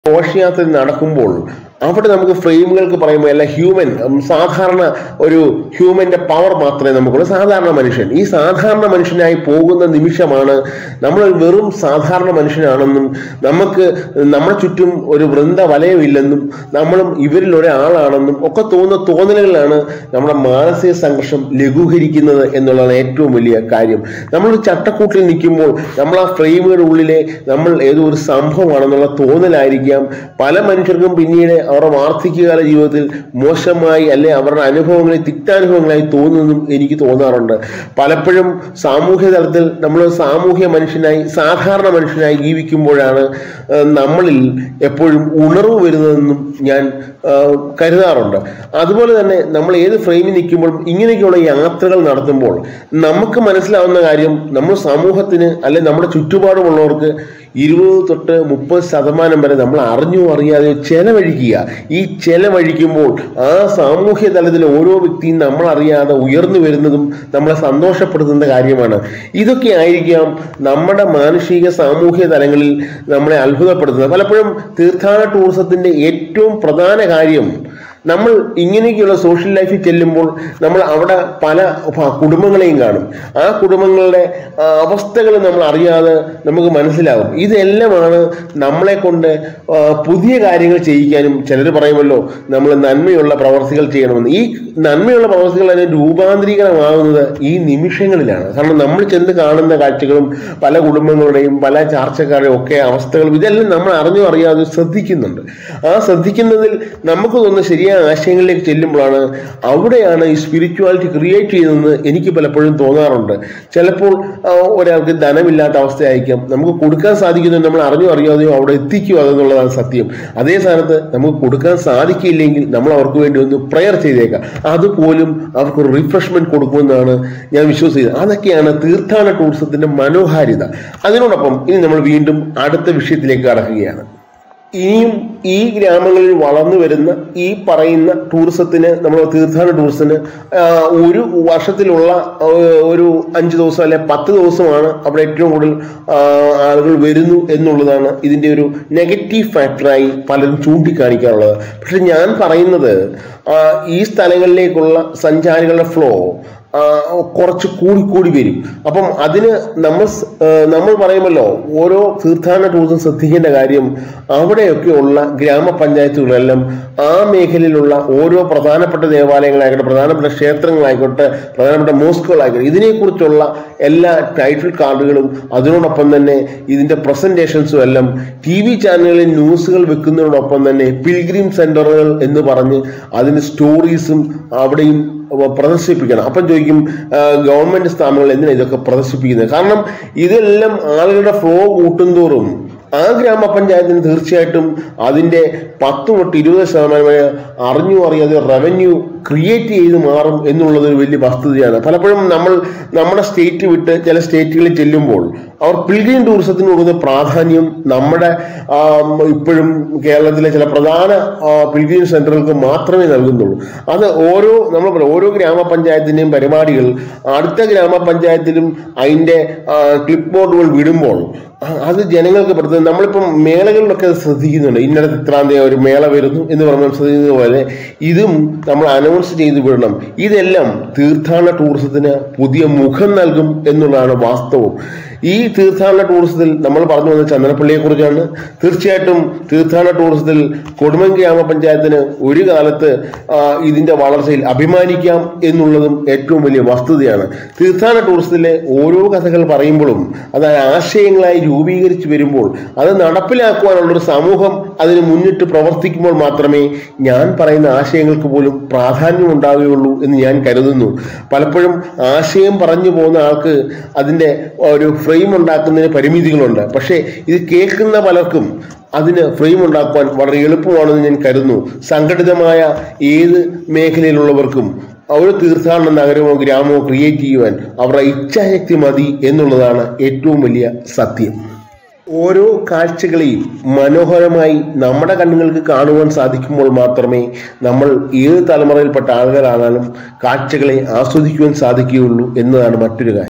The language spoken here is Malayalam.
ഘോഷയാത്ര നടക്കുമ്പോൾ അവിടെ നമുക്ക് ഫ്രെയിമുകൾക്ക് പറയുമ്പോൾ അല്ല ഹ്യൂമൻ ഉം, സാധാരണ ഒരു ഹ്യൂമന്റെ പവർ മാത്രമേ നമുക്കുള്ളൂ സാധാരണ മനുഷ്യൻ ഈ സാധാരണ മനുഷ്യനായി പോകുന്ന നിമിഷമാണ് നമ്മൾ ഒരു വെറും സാധാരണ മനുഷ്യനാണെന്നും നമുക്ക് നമ്മുടെ ചുറ്റും ഒരു വൃന്ദ വലയമില്ലെന്നും നമ്മളും ഇവരിൽ ഒരാളാണെന്നും ഒക്കെ തോന്നുന്ന തോന്നലുകളാണ് നമ്മുടെ മാനസിക സംഘർഷം ലഘൂകരിക്കുന്നത് എന്നുള്ളതാണ് ഏറ്റവും വലിയ കാര്യം നമ്മൾ ഒരു ചട്ടക്കൂട്ടിൽ നിൽക്കുമ്പോൾ നമ്മൾ ആ ഫ്രെയിമുകളുടെ ഉള്ളിലെ നമ്മൾ ഏതോ ഒരു സംഭവമാണെന്നുള്ള തോന്നലായിരിക്കാം പല മനുഷ്യർക്കും പിന്നീട് അവരുടെ വാർദ്ധക്യകാല ജീവിതത്തിൽ മോശമായി അല്ലെ അവരുടെ അനുഭവങ്ങളെ തിക്താനുഭവങ്ങളായി തോന്നുന്നതും എനിക്ക് തോന്നാറുണ്ട് പലപ്പോഴും സാമൂഹ്യ തലത്തിൽ നമ്മൾ സാമൂഹ്യ മനുഷ്യനായി സാധാരണ മനുഷ്യനായി ജീവിക്കുമ്പോഴാണ് ആ, നമ്മളിൽ എപ്പോഴും ഉണർവ് വരുന്നതെന്നും ഞാൻ ആ, കരുതാറുണ്ട് അതുപോലെ തന്നെ നമ്മൾ ഏത് ഫ്രെയിമിൽ നിൽക്കുമ്പോഴും ഇങ്ങനെയൊക്കെയുള്ള യാത്രകൾ നടത്തുമ്പോൾ നമുക്ക് മനസ്സിലാവുന്ന കാര്യം നമ്മൾ സമൂഹത്തിന് അല്ലെ നമ്മുടെ ചുറ്റുപാടുമുള്ളവർക്ക് ഇരുപത് തൊട്ട് മുപ്പത് ശതമാനം വരെ നമ്മൾ അറിഞ്ഞോ അറിയാതെ ചെലവഴിക്കുക ഈ ചെലവഴിക്കുമ്പോൾ ആ സാമൂഹ്യ തലത്തിൽ ഓരോ വ്യക്തിയും നമ്മൾ അറിയാതെ ഉയർന്നു വരുന്നതും നമ്മളെ സന്തോഷപ്പെടുത്തുന്ന കാര്യമാണ് ഇതൊക്കെ ആയിരിക്കാം നമ്മുടെ മാനുഷിക സാമൂഹ്യ തലങ്ങളിൽ നമ്മളെ അത്ഭുതപ്പെടുത്തുന്നത് പലപ്പോഴും തീർത്ഥാടന ടൂറിസത്തിന്റെ ഏറ്റവും പ്രധാന കാര്യം നമ്മൾ ഇങ്ങനെയൊക്കെയുള്ള സോഷ്യൽ ലൈഫിൽ ചെല്ലുമ്പോൾ നമ്മൾ അവിടെ പല ഭ- കുടുംബങ്ങളെയും കാണും ആ കുടുംബങ്ങളുടെ ആ, അവസ്ഥകൾ നമ്മൾ അറിയാതെ നമുക്ക് മനസ്സിലാകും ഇതെല്ലാമാണ് നമ്മളെ കൊണ്ട് ആ, പുതിയ കാര്യങ്ങൾ ചെയ്യിക്കാനും ചിലർ പറയുമല്ലോ നമ്മൾ നന്മയുള്ള പ്രവർത്തികൾ ചെയ്യണമെന്ന് ഈ നന്മയുള്ള പ്രവർത്തികൾ അതിന് രൂപാന്തരീകരണമാകുന്നത് ഈ നിമിഷങ്ങളിലാണ് കാരണം നമ്മൾ ചെന്ന് കാണുന്ന കാഴ്ചകളും പല കുടുംബങ്ങളുടെയും പല ചാർച്ചക്കാരുടെയും ഒക്കെ അവസ്ഥകളും ഇതെല്ലാം നമ്മൾ അറിഞ്ഞോ അറിയാതെ ശ്രദ്ധിക്കുന്നുണ്ട് ആ ശ്രദ്ധിക്കുന്നതിൽ നമുക്ക് തോന്നുന്ന ശരിയായ ആശയങ്ങളിലേക്ക് ചെല്ലുമ്പോഴാണ് അവിടെയാണ് ഈ സ്പിരിച്വാലിറ്റി ക്രിയേറ്റ് ചെയ്യുന്നതെന്ന് എനിക്ക് പലപ്പോഴും തോന്നാറുണ്ട് ചിലപ്പോൾ ആ, ഒരാൾക്ക് ധനമില്ലാത്ത അവസ്ഥയായിരിക്കാം നമുക്ക് കൊടുക്കാൻ സാധിക്കുന്നത് നമ്മൾ അറിഞ്ഞോ അറിയാതെയോ അവിടെ എത്തിക്കുക എന്നുള്ളതാണ് സത്യം അതേ സ്ഥാനത്ത് നമുക്ക് കൊടുക്കാൻ സാധിക്കില്ലെങ്കിൽ നമ്മൾ അവർക്ക് വേണ്ടി ഒന്ന് പ്രെയർ ചെയ്തേക്കാം അതുപോലും അവർക്ക് ഒരു റിഫ്രഷ്മെന്റ് കൊടുക്കുമെന്നാണ് ഞാൻ വിശ്വസിക്കുന്നത് അതൊക്കെയാണ് തീർത്ഥാടന ടൂറിസത്തിന്റെ മനോഹാരിത അതിനോടൊപ്പം ഇനി നമ്മൾ വീണ്ടും അടുത്ത വിഷയത്തിലേക്ക് കടക്കുകയാണ് ഇനിയും ഈ ഗ്രാമങ്ങളിൽ വളർന്നു വരുന്ന ഈ പറയുന്ന ടൂറിസത്തിന് നമ്മൾ തീർത്ഥാടന ടൂറിസത്തിന് ആ, ഒരു വർഷത്തിലുള്ള ആ, ഒരു അഞ്ച് ദിവസം അല്ലെ പത്ത് ദിവസമാണ് അവിടെ ഏറ്റവും കൂടുതൽ ആ, ആളുകൾ വരുന്നു എന്നുള്ളതാണ് ഇതിന്റെ ഒരു നെഗറ്റീവ് ഫാക്ടറായി പലരും ചൂണ്ടിക്കാണിക്കാറുള്ളത് പക്ഷെ ഞാൻ പറയുന്നത് ആ, ഈ സ്ഥലങ്ങളിലേക്കുള്ള സഞ്ചാരികളുടെ ഫ്ലോ ആ, കുറച്ച് കൂടി കൂടി വരും അപ്പം അതിന് നമ്മൾ സ്- ആ, നമ്മൾ പറയുമല്ലോ ഓരോ തീർത്ഥാടന ടൂറിസം ശ്രദ്ധിക്കേണ്ട കാര്യം അവിടെയൊക്കെയുള്ള ഗ്രാമപഞ്ചായത്തുകളെല്ലാം ആ മേഖലയിലുള്ള ഓരോ പ്രധാനപ്പെട്ട ദേവാലയങ്ങളായിക്കോട്ടെ പ്രധാനപ്പെട്ട ക്ഷേത്രങ്ങളായിക്കോട്ടെ പ്രധാനപ്പെട്ട മോസ്കുകളായിക്കോട്ടെ ഇതിനെക്കുറിച്ചുള്ള എല്ലാ ടൈറ്റിൽ കാർഡുകളും അതിനോടൊപ്പം തന്നെ ഇതിന്റെ പ്രസന്റേഷൻസും എല്ലാം ടി വി ചാനലുകളിൽ ന്യൂസുകൾ വെക്കുന്നതിനോടൊപ്പം തന്നെ പിൽഗ്രിം സെന്ററുകൾ എന്ന് പറഞ്ഞ് അതിന്റെ സ്റ്റോറീസും അവിടെയും പ്രദർശിപ്പിക്കണം അപ്പം ചോദിക്കും ആ, ഗവൺമെന്റ് സ്ഥാപനങ്ങൾ എന്തിനാണ് ഇതൊക്കെ പ്രദർശിപ്പിക്കുന്നത് കാരണം ഇതെല്ലാം ആളുകളുടെ ഫ്ലോ കൂട്ടുന്തോറും ആ ഗ്രാമപഞ്ചായത്തിന് തീർച്ചയായിട്ടും അതിന്റെ പത്ത് തൊട്ട് ഇരുപത് ശതമാനം വരെ അറിഞ്ഞു അറിയാതെ റവന്യൂ ക്രിയേറ്റ് ചെയ്ത് മാറും എന്നുള്ളത് ഒരു വലിയ വസ്തുതയാണ് പലപ്പോഴും നമ്മൾ നമ്മുടെ സ്റ്റേറ്റ് വിട്ട് ചില സ്റ്റേറ്റുകളിൽ ചെല്ലുമ്പോൾ അവർ പിൽഗ്രീം ടൂറിസത്തിന് കൊടുക്കുന്ന പ്രാധാന്യം നമ്മുടെ ആ, ഇപ്പോഴും കേരളത്തിലെ ചില പ്രധാന പിൽഗ്രീം സെന്ററുകൾക്ക് മാത്രമേ നൽകുന്നുള്ളൂ അത് ഓരോ നമ്മൾ പറയും, ഓരോ ഗ്രാമപഞ്ചായത്തിന്റെയും പരിപാടികൾ അടുത്ത ഗ്രാമപഞ്ചായത്തിലും അതിന്റെ ക്ലിപ്പ് ബോർഡുകൾ വിടുമ്പോൾ ആ, അത് ജനങ്ങൾക്ക് പെടുത്തുന്നത് നമ്മളിപ്പം മേളകളിലൊക്കെ അത് ശ്രദ്ധിക്കുന്നുണ്ട് ഇന്നടത്ത് ഇത്രാം തീയതി ഒരു മേള വരുന്നു എന്ന് പറഞ്ഞ് ശ്രദ്ധിക്കുന്നത് പോലെ ഇതും നമ്മൾ അനൗൺസ് ചെയ്ത് വിടണം ഇതെല്ലാം തീർത്ഥാടന ടൂറിസത്തിന് പുതിയ മുഖം നൽകും എന്നുള്ളതാണ് വാസ്തവം ഈ തീർത്ഥാടന ടൂറിസത്തിൽ നമ്മൾ പറഞ്ഞു വന്ന ചന്ദനപ്പള്ളിയെ കുറിച്ചാണ് തീർച്ചയായിട്ടും തീർത്ഥാടന ടൂറിസത്തിൽ കൊടുമൻ ഗ്രാമപഞ്ചായത്തിന് ഒരു കാലത്ത് ആ, ഇതിന്റെ വളർച്ചയിൽ അഭിമാനിക്കാം എന്നുള്ളതും ഏറ്റവും വലിയ വസ്തുതയാണ് തീർത്ഥാടന ടൂറിസത്തിലെ ഓരോ കഥകൾ പറയുമ്പോഴും അത് ആശയങ്ങളായി രൂപീകരിച്ച് വരുമ്പോൾ അത് നടപ്പിലാക്കുവാനുള്ള ഒരു സമൂഹം അതിന് മുന്നിട്ട് പ്രവർത്തിക്കുമ്പോൾ മാത്രമേ ഞാൻ പറയുന്ന ആശയങ്ങൾക്ക് പോലും പ്രാധാന്യം ഉണ്ടാവുകയുള്ളൂ എന്ന് ഞാൻ കരുതുന്നു പലപ്പോഴും ആശയം പറഞ്ഞു പോകുന്ന ആൾക്ക് അതിന്റെ ഒരു ഫ്രെയിം ഉണ്ടാക്കുന്നതിന് പരിമിതികളുണ്ട് പക്ഷേ ഇത് കേൾക്കുന്ന പലർക്കും അതിന് ഫ്രെയിം ഉണ്ടാക്കുവാൻ വളരെ എളുപ്പമാണെന്ന് ഞാൻ കരുതുന്നു സംഘടിതമായ ഏത് മേഖലയിലുള്ളവർക്കും ഒരു തീർത്ഥാടന നഗരമോ ഗ്രാമമോ ക്രിയേറ്റ് ചെയ്യുവാൻ അവരുടെ ഇച്ഛാശക്തി മതി എന്നുള്ളതാണ് ഏറ്റവും വലിയ സത്യം ഓരോ കാഴ്ചകളെയും മനോഹരമായി നമ്മുടെ കണ്ണുകൾക്ക് കാണുവാൻ സാധിക്കുമ്പോൾ മാത്രമേ നമ്മൾ ഏത് തലമുറയിൽപ്പെട്ട ആളുകളാണെങ്കിലും കാഴ്ചകളെ ആസ്വദിക്കുവാൻ സാധിക്കുകയുള്ളൂ എന്നതാണ് മറ്റൊരു കാര്യം